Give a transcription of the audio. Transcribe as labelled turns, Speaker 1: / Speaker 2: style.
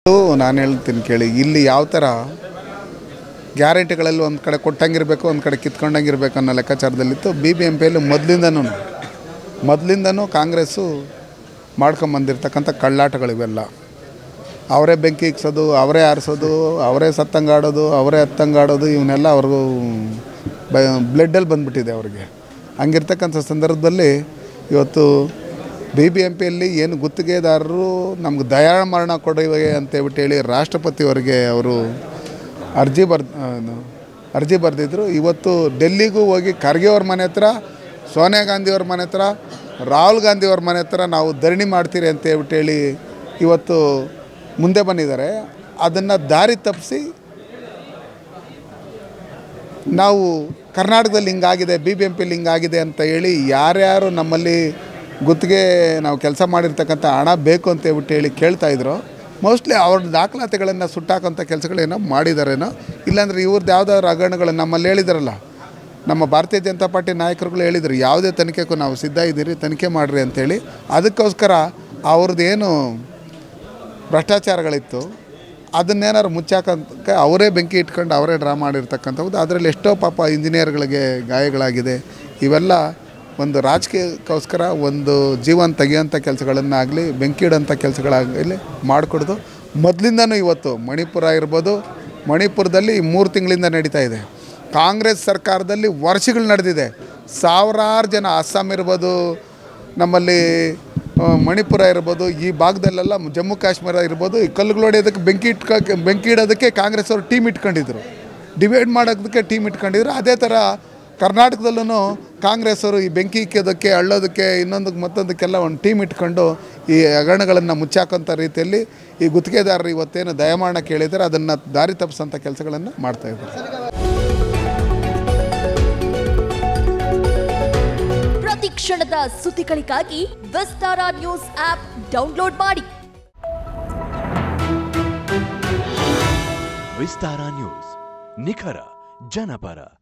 Speaker 1: ನಾನು ಹೇಳ್ತೀನಿ ಕೇಳಿ ಇಲ್ಲಿ ಯಾವ ಥರ ಗ್ಯಾರಂಟಿಗಳಲ್ಲಿ ಒಂದು ಕಡೆ ಕೊಟ್ಟಂಗಿರಬೇಕು ಒಂದು ಕಡೆ ಕಿತ್ಕೊಂಡಂಗಿರ್ಬೇಕು ಅನ್ನೋ ಲೆಕ್ಕಾಚಾರದಲ್ಲಿತ್ತು ಬಿ ಬಿ ಎಂ ಪಿಯಲ್ಲಿ ಮೊದಲಿಂದನೂ ಮೊದಲಿಂದನೂ ಕಾಂಗ್ರೆಸ್ಸು ಮಾಡ್ಕೊಂಬಂದಿರ್ತಕ್ಕಂಥ ಕಳ್ಳಾಟಗಳಿವೆಲ್ಲ ಅವರೇ ಬೆಂಕಿ ಇಕ್ಸೋದು ಅವರೇ ಆರಿಸೋದು ಅವರೇ ಸತ್ತಂಗಾಡೋದು ಅವರೇ ಹತ್ತಂಗಾಡೋದು ಇವನ್ನೆಲ್ಲ ಅವ್ರಿಗೂ ಬ ಬ್ಲಡ್ಡಲ್ಲಿ ಬಂದ್ಬಿಟ್ಟಿದೆ ಅವ್ರಿಗೆ ಹಂಗಿರ್ತಕ್ಕಂಥ ಸಂದರ್ಭದಲ್ಲಿ ಇವತ್ತು ಬಿ ಬಿ ಎಂ ಪಿಯಲ್ಲಿ ಏನು ಗುತ್ತಿಗೆದಾರರು ನಮ್ಗೆ ದಯಾ ಮರಣ ಕೊಡುವೆ ಅಂತೇಳ್ಬಿಟ್ಟು ಹೇಳಿ ರಾಷ್ಟ್ರಪತಿಯವರಿಗೆ ಅವರು ಅರ್ಜಿ ಬರ್ ಅರ್ಜಿ ಬರೆದಿದ್ರು ಇವತ್ತು ಡೆಲ್ಲಿಗೂ ಹೋಗಿ ಖರ್ಗೆ ಅವ್ರ ಮನೆ ಹತ್ರ ಸೋನಿಯಾ ಗಾಂಧಿಯವ್ರ ಮನೆ ಹತ್ರ ರಾಹುಲ್ ಗಾಂಧಿಯವ್ರ ಮನೆ ಹತ್ರ ನಾವು ಧರಣಿ ಮಾಡ್ತೀರಿ ಅಂತ ಹೇಳ್ಬಿಟ್ಟು ಹೇಳಿ ಇವತ್ತು ಮುಂದೆ ಬಂದಿದ್ದಾರೆ ಅದನ್ನು ದಾರಿ ತಪ್ಪಿಸಿ ನಾವು ಕರ್ನಾಟಕದಲ್ಲಿ ಹಿಂಗಾಗಿದೆ ಬಿ ಬಿ ಎಂ ಪಿಲಿ ಹಿಂಗಾಗಿದೆ ಅಂತ ಹೇಳಿ ಯಾರ್ಯಾರು ನಮ್ಮಲ್ಲಿ ಗುತ್ತಿಗೆ ನಾವು ಕೆಲಸ ಮಾಡಿರ್ತಕ್ಕಂಥ ಹಣ ಬೇಕು ಅಂತ ಹೇಳ್ಬಿಟ್ಟು ಹೇಳಿ ಕೇಳ್ತಾ ಇದ್ರು ಮೋಸ್ಟ್ಲಿ ಅವ್ರ ದಾಖಲಾತಿಗಳನ್ನು ಸುಟ್ಟಾಕೋಂಥ ಕೆಲಸಗಳೇನೋ ಮಾಡಿದಾರೇನೋ ಇಲ್ಲಾಂದ್ರೆ ಇವ್ರದ್ದು ಯಾವುದಾದ್ರು ಹಗರಣಗಳು ನಮ್ಮಲ್ಲಿ ಹೇಳಿದಾರಲ್ಲ ನಮ್ಮ ಭಾರತೀಯ ಜನತಾ ಪಾರ್ಟಿ ನಾಯಕರುಗಳು ಹೇಳಿದರು ಯಾವುದೇ ತನಿಖೆಗೂ ನಾವು ಸಿದ್ಧ ಇದ್ದೀರಿ ತನಿಖೆ ಮಾಡಿರಿ ಅಂತೇಳಿ ಅದಕ್ಕೋಸ್ಕರ ಅವ್ರದ್ದು ಏನು ಭ್ರಷ್ಟಾಚಾರಗಳಿತ್ತು ಅದನ್ನೇನಾದ್ರು ಮುಚ್ಚಾಕಂತಕ್ಕೆ ಅವರೇ ಬೆಂಕಿ ಇಟ್ಕೊಂಡು ಅವರೇ ಡ್ರಾ ಮಾಡಿರ್ತಕ್ಕಂಥದ್ದು ಅದರಲ್ಲಿ ಎಷ್ಟೋ ಪಾಪ ಇಂಜಿನಿಯರ್ಗಳಿಗೆ ಗಾಯಗಳಾಗಿದೆ ಇವೆಲ್ಲ ಒಂದು ರಾಜಕೀಯಕ್ಕೋಸ್ಕರ ಒಂದು ಜೀವನ ತೆಗೆಯೋಂಥ ಕೆಲಸಗಳನ್ನಾಗಲಿ ಬೆಂಕಿ ಇಡೋಂಥ ಕೆಲಸಗಳಾಗಲಿ ಮಾಡಿಕೊಡ್ದು ಮೊದಲಿಂದನೂ ಇವತ್ತು ಮಣಿಪುರ ಇರ್ಬೋದು ಮಣಿಪುರದಲ್ಲಿ ಮೂರು ತಿಂಗಳಿಂದ ನಡೀತಾ ಇದೆ ಕಾಂಗ್ರೆಸ್ ಸರ್ಕಾರದಲ್ಲಿ ವರ್ಷಗಳು ನಡೆದಿದೆ ಸಾವಿರಾರು ಜನ ಅಸ್ಸಾಂ ಇರ್ಬೋದು ನಮ್ಮಲ್ಲಿ ಆ, ಮಣಿಪುರ ಇರ್ಬೋದು ಈ ಭಾಗದಲ್ಲೆಲ್ಲ ಜಮ್ಮು ಕಾಶ್ಮೀರ ಇರ್ಬೋದು ಈ ಕಲ್ಲುಗಳು ಹೊಡೆಯೋದಕ್ಕೆ ಬೆಂಕಿ ಇಟ್ಕೊ ಬೆಂಕಿ ಇಡೋದಕ್ಕೆ ಕಾಂಗ್ರೆಸ್ ಅವರು ಟೀಮ್ ಇಟ್ಕೊಂಡಿದ್ರು ಡಿವೈಡ್ ಮಾಡೋದಕ್ಕೆ ಟೀಮ್ ಇಟ್ಕೊಂಡಿದ್ರು ಅದೇ ಥರ ಕರ್ನಾಟಕದಲ್ಲೂ ಕಾಂಗ್ರೆಸ್ ಅವರು ಈ ಬೆಂಕಿ ಇಕ್ಕೋದಕ್ಕೆ ಅಳ್ಳೋದಕ್ಕೆ ಇನ್ನೊಂದಕ್ಕೆ ಮತ್ತೊಂದಕ್ಕೆಲ್ಲ ಒಂದು ಟೀಮ್ ಇಟ್ಕೊಂಡು ಈ ಹಗರಣಗಳನ್ನು ಮುಚ್ಚಾಕೋಂಥ ರೀತಿಯಲ್ಲಿ ಈ ಗುತ್ತಿಗೆದಾರರು ಇವತ್ತೇನು ದಯಮಾನ ಕೇಳಿದ್ದಾರೆ ಅದನ್ನು ದಾರಿ ತಪ್ಪಿಸೋಂಥ ಕೆಲಸಗಳನ್ನು ಮಾಡ್ತಾಯಿದ್ದಾರೆ
Speaker 2: ಪ್ರತಿ ಕ್ಷಣದ ಸುದ್ದಿಗಳಿಗಾಗಿ ವಿಸ್ತಾರ ನ್ಯೂಸ್ ಆಪ್ ಡೌನ್ಲೋಡ್ ಮಾಡಿ
Speaker 3: ವಿಸ್ತಾರ ನ್ಯೂಸ್ ನಿಖರ ಜನಪರ